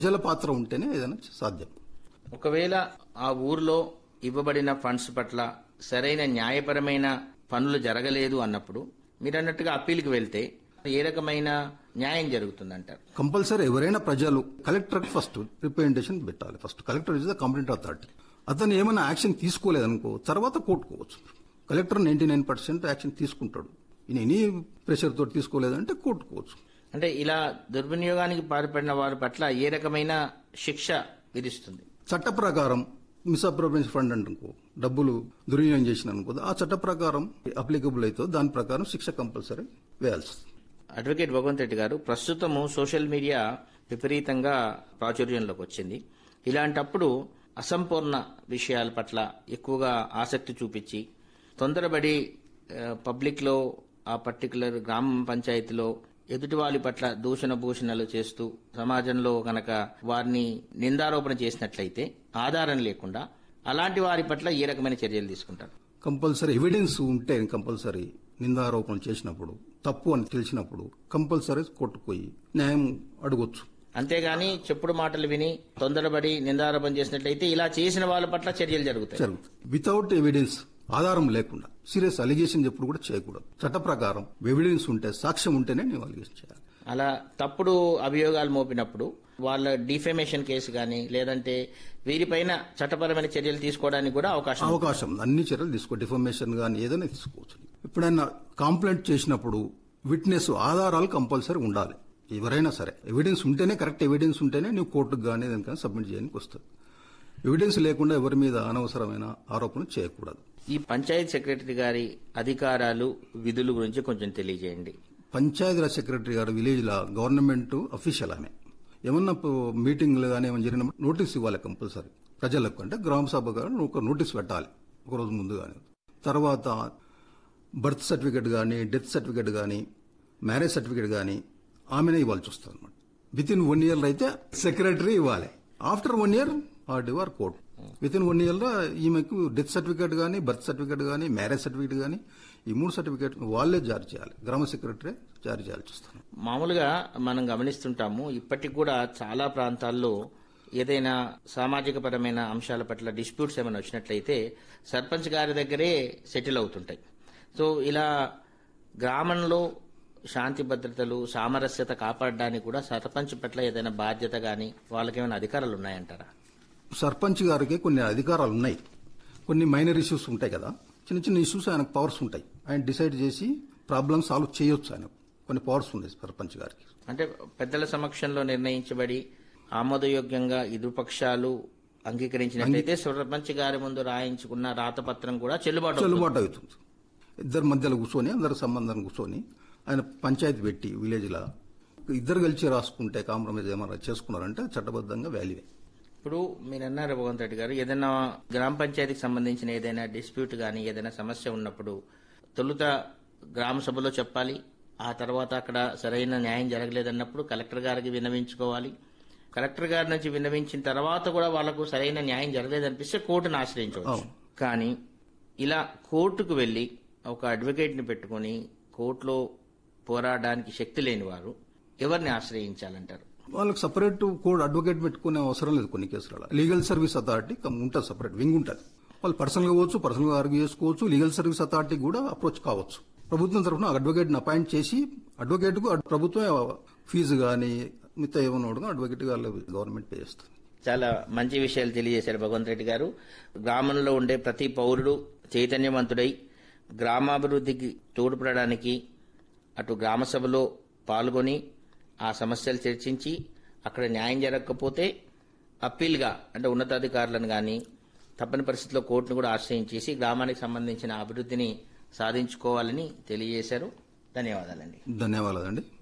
ప్రజల పాత్ర ఉంటేనే ఏదైనా సాధ్యం ఒకవేళ ఆ ఊర్లో ఇవ్వబడిన ఫండ్స్ పట్ల సరైన న్యాయపరమైన పనులు జరగలేదు అన్నప్పుడు మీరు అన్నట్టుగా అప్పీల్కి వెళ్తే ఏ రకమైన న్యాయం జరుగుతుందంటారు కంపల్సరీ ఎవరైనా ప్రజలు కలెక్టర్ ఫస్ట్ రిప్రజెంటేషన్ పెట్టాలి first collector is the complaint authority అతను ఏమైనా యాక్షన్ తీసుకోలేదనుకో తర్వాత కోర్టుకోవచ్చు collector ninety nine percent action తీసుకుంటాడు ఈయన ఎనీ ప్రెషర్ తోటి తీసుకోలేదంటే కోర్టుకోవచ్చు అంటే ఇలా దుర్వినియోగానికి పాల్పడిన వారి పట్ల ఏ రకమైన శిక్ష విధిస్తుంది చట్ట ప్రకారం మిస్అప్రోప్రియేషన్ ఫండ్ అనుకో డబ్బులు దుర్వినియోగం చేసిన అనుకో ఆ చట్ట ప్రకారం అప్లికబుల్ అయితే దాని ప్రకారం శిక్ష కంపల్సరీ వేయాల్సి వస్తుంది. అడ్వకేట్ భగవంత్ రెడ్డి గారు ప్రస్తుతము సోషల్ మీడియా విపరీతంగా ప్రాచుర్యంలోకి వచ్చింది ఇలాంటప్పుడు అసంపూర్ణ విషయాల పట్ల ఎక్కువగా ఆసక్తి చూపించి తొందరపడి ఆ, పబ్లిక్లో ఆ పర్టికులర్ గ్రామ పంచాయతీలో ఎదుటి వాళ్ళ పట్ల దూషణ భూషణలు చేస్తూ సమాజంలో గనక వారిని నిందారోపణ చేసినట్లయితే ఆధారం లేకుండా అలాంటి వారి పట్ల ఏ రకమైన చర్యలు తీసుకుంటారు కంపల్సరీ ఎవిడెన్స్ ఉంటే కంపల్సరీ నిందారోపణలు చేసినప్పుడు తప్పు అని తెలిసినప్పుడు కంపల్సరీ కొట్టుకుపోయి న్యాయం అడగొచ్చు అంతేగాని చెప్పుడు మాటలు విని తొందరపడి నిందారోపణ చేసినట్లయితే ఇలా చేసిన వాళ్ళ పట్ల చర్యలు జరుగుతాయి జరుగుతుంది వితౌట్ ఎవిడెన్స్ ఆధారం లేకుండా సీరియస్ అలిగేషన్ చెప్పుడు కూడా చేయకూడదు చట్ట ప్రకారం ఎవిడెన్స్ ఉంటే సాక్ష్యం ఉంటేనే నేను అలిగేషన్ చేయాలి అలా తప్పుడు అభియోగాలు మోపినప్పుడు వాళ్ళ డిఫెమేషన్ కేసు కానీ లేదంటే వీరిపైన చట్టపరమైన చర్యలు తీసుకోవడానికి కూడా అవకాశం ఉంది. అవకాశం ఉంది. అన్ని చర్యలు తీసుకో డిఫర్మేషన్ కానీ ఏదైనా తీసుకోవచ్చు ఎప్పుడైనా కంప్లైంట్ చేసినప్పుడు విట్నెస్ ఆధారాలు కంపల్సరీ ఉండాలి ఎవరైనా సరే ఎవిడెన్స్ ఉంటేనే కరెక్ట్ ఎవిడెన్స్ ఉంటేనే నువ్వు కోర్టుకు కానీ దానికైనా సబ్మిట్ చేయడానికి వస్తుంది ఎవిడెన్స్ లేకుండా ఎవరి మీద అనవసరమైన ఆరోపణలు చేయకూడదు ఈ పంచాయత్ సెక్రటరీ గారి అధికారాలు విధుల గురించి కొంచెం తెలియజేయండి పంచాయతీరాజ్ సెక్రటరీ గారు విలేజ్ లా గవర్నమెంట్ అఫీషియల్ ఆమె ఏమన్నా మీటింగ్లు కానీ ఏమైనా జరిగినప్పుడు నోటీస్ ఇవ్వాలి కంపల్సరీ ప్రజలకు అంటే గ్రామ సభ గారు ఒక నోటీస్ పెట్టాలి ఒక రోజు ముందు కానీ తర్వాత బర్త్ సర్టిఫికేట్ కానీ డెత్ సర్టిఫికేట్ కానీ మ్యారేజ్ సర్టిఫికేట్ కానీ ఆమెనే ఇవ్వాల్సి వస్తుంది అనమాట విత్ ఇన్ వన్ ఇయర్ అయితే సెక్రటరీ ఇవ్వాలి after one year RD or court within one year లో ఈమెకు డెత్ సర్టిఫికేట్ కానీ బర్త్ సర్టిఫికేట్ కానీ మ్యారేజ్ సర్టిఫికేట్ కానీ ఈ మూడు సర్టిఫికేట్ వాళ్ళే జారీ చేయాలి గ్రామ సెక్రటరీ జారీ చేయాల్సి వస్తుంది మామూలుగా మనం గమనిస్తుంటాము ఇప్పటికి కూడా చాలా ప్రాంతాల్లో ఏదైనా సామాజిక పరమైన అంశాల పట్ల డిస్ప్యూట్స్ ఏమైనా వచ్చినట్లయితే సర్పంచ్ గారి దగ్గరే సెటిల్ అవుతుంటాయి సో ఇలా గ్రామంలో శాంతి భద్రతలు సామరస్యత కాపాడడానికి కూడా సర్పంచ్ పట్ల ఏదైనా బాధ్యత కానీ వాళ్ళకేమైనా అధికారాలు ఉన్నాయంటారా సర్పంచ్ గారికి కొన్ని అధికారాలు ఉన్నాయి కొన్ని మైనర్ ఇష్యూస్ ఉంటాయి కదా చిన్న చిన్న ఇష్యూస్ ఆయనకు పవర్స్ ఉంటాయి ఆయన డిసైడ్ చేసి ప్రాబ్లమ్ సాల్వ్ చేయొచ్చు ఆయన కొన్ని పవర్స్ ఉన్నాయి సర్పంచ్ గారికి అంటే పెద్దల సమక్షంలో నిర్ణయించబడి ఆమోదయోగ్యంగా ఇరుపక్షాలు అంగీకరించినట్లయితే సర్పంచ్ గారి ముందు రాయించుకున్న రాతపత్రం కూడా చెల్లుబాటు అవుతుంది. చెల్లుబాటు అవుతుంది ఇద్దరు మధ్యలో కూర్చొని అందరి సంబంధం కూర్చొని ఆయన పంచాయతీ పెట్టి విలేజ్ లా ఇద్దరు కలిసి రాసుకుంటే కాంప్రమైజ్ ఏమైనా చేసుకున్నారంటే చట్టబద్ధంగా వాల్యూవే ఇప్పుడు మీరు అన్నారు భగవంత్ రెడ్డి గారు ఏదైనా గ్రామ పంచాయతీకి సంబంధించిన ఏదైనా డిస్ప్యూట్ కానీ ఏదైనా సమస్య ఉన్నప్పుడు తొలుత గ్రామ సభలో చెప్పాలి ఆ తర్వాత అక్కడ సరైన న్యాయం జరగలేదన్నప్పుడు కలెక్టర్ గారికి విన్నవించుకోవాలి కలెక్టర్ గారి నుంచి విన్నవించిన తర్వాత కూడా వాళ్ళకు సరైన న్యాయం జరగలేదనిపిస్తే కోర్టును ఆశ్రయించవచ్చు అవును. కానీ ఇలా కోర్టుకు వెళ్లి ఒక అడ్వకేట్ ని పెట్టుకుని కోర్టులో పోరాడడానికి శక్తి లేని వారు ఎవరిని ఆశ్రయించాలంటారు వాళ్ళకి సపరేట్ కోడ్ అడ్వకేట్ పెట్టుకునే అవసరం లేదు కొన్ని కేసులలో లీగల్ సర్వీస్ అథారిటీ కం- ఉంటుంది సపరేట్ వింగ్ ఉంటుంది వాళ్ళు పర్సనల్ గా పోవచ్చు పర్సనల్ గా ఆర్గ్యూ చేసుకోవచ్చు లీగల్ సర్వీస్ అథారిటీ కూడా అప్రోచ్ కావచ్చు ప్రభుత్వం తరఫున అడ్వకేట్ అపాయింట్ చేసి అడ్వకేట్ కు ప్రభుత్వం ఫీజు కానీ మిగతా ఏమన్నా అడ్వకేట్ గవర్నమెంట్ పే చేస్తుంది చాలా మంచి విషయాలు తెలియజేశారు భగవంత్ రెడ్డి గారు గ్రామంలో ఉండే ప్రతి పౌరుడు చైతన్యవంతుడై గ్రామాభివృద్ధికి తోడ్పడడానికి అటు గ్రామ సభలో పాల్గొని ఆ సమస్యలు చర్చించి అక్కడ న్యాయం జరగకపోతే అప్పీల్గా అంటే ఉన్నతాధికారులను కానీ తప్పని పరిస్థితిలో కోర్టును కూడా ఆశ్రయించేసి గ్రామానికి సంబంధించిన అభివృద్ధిని సాధించుకోవాలని తెలియజేశారు ధన్యవాదాలండి ధన్యవాదాలండి